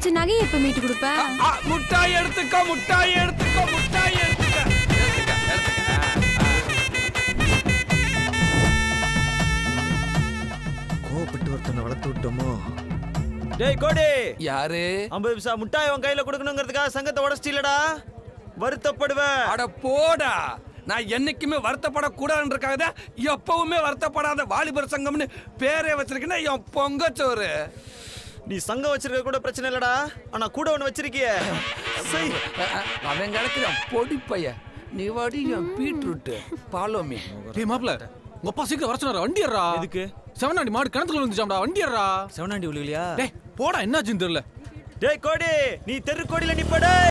வச்ச நகையை எப்ப மீட்டு கொடுப்ப ஆ, முட்டாய் எடுத்துக்கோ முட்டாய் எடுத்துக்கோ முட்டாய் எடுத்துக்க எடுத்துக்க எடுத்துக்க ஆ, கோவப்பட்டு ஒருத்தனை வளர்த்து விட்டோமோ டேய் கோடி ஆ. யாரு ஐம்பது பைசா முட்டாய் உன் கையில கொடுக்கணுங்கிறதுக்காக சங்கத்தை உடச்சிட்டீலடா வருத்தப்படுவேன் அட போடா நான் என்னைக்குமே வருத்தப்படக்கூடாதுன்றக்காக தான் எப்பவுமே வருத்தப்படாத வாலிபர் சங்கம்னு பேரே வச்சிருக்கேன்னா என் பொங்கச்சோறு நீ சங்கம் வச்சிருக்க கூட பிரச்சனை இல்லடா ஆனா கூட ஒண்ணு வச்சிருக்கியே செய். அ, அ, அவன் கிடக்குறான் பொடி பைய நீ வாடி என் பீட்ரூட் பாலோமி டேய் மாப்ள உங்க அப்பா சீக்கிரம் வர சொன்னாரா வண்டி ஏறா எதுக்கு செவனாண்டி மாடு கிணத்துல விழுந்துச்சாம்டா வண்டி ஏறா செவனாண்டி விழுகலையா டேய் போடா என்னாச்சுன்னு தெரியல டேய் கோடி நீ தெரு கோடியில நிப்படே